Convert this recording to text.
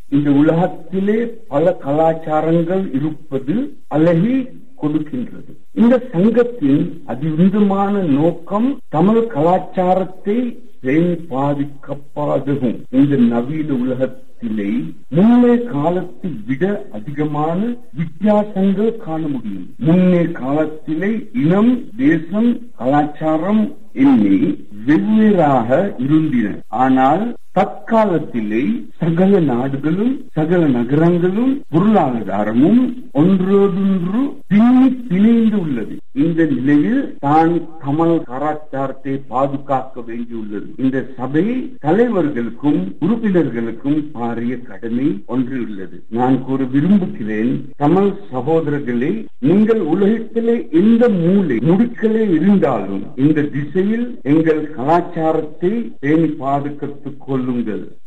இந்த உலகத்திலே பல கலாச்சாரங்கள் இருப்பது அழகி கொடுக்கின்றது இந்த சங்கத்தின் அதிவிந்தமான நோக்கம் தமிழ் கலாச்சாரத்தை பேணி பாதிக்கப்பாதகும் இந்த நவீன உலகத்திலே முன்னே காலத்தை விட அதிகமான வித்தியாசங்கள் காண முடியும் முன்னே காலத்திலே இனம் தேசம் கலாச்சாரம் எண்ணி வெவ்வேறாக இருந்தன ஆனால் தற்காலத்திலே சகல நாடுகளும் சகல நகரங்களும் பொருளாதாரமும் ஒன்றோடொன்று பின்னி பிணைந்து உள்ளது இந்த நிலையில் தான் தமிழ் கலாச்சாரத்தை பாதுகாக்க வேண்டியுள்ளது இந்த சபை தலைவர்களுக்கும் உறுப்பினர்களுக்கும் பாரிய கடமை ஒன்று உள்ளது நான் கூற விரும்புகிறேன் தமிழ் சகோதரர்களே நீங்கள் உலகத்திலே எந்த மூலை முடுக்கலே இருந்தாலும் இந்த திசையில் எங்கள் கலாச்சாரத்தை பேணி பாதுகாத்துக் கொள்ளுங்கள்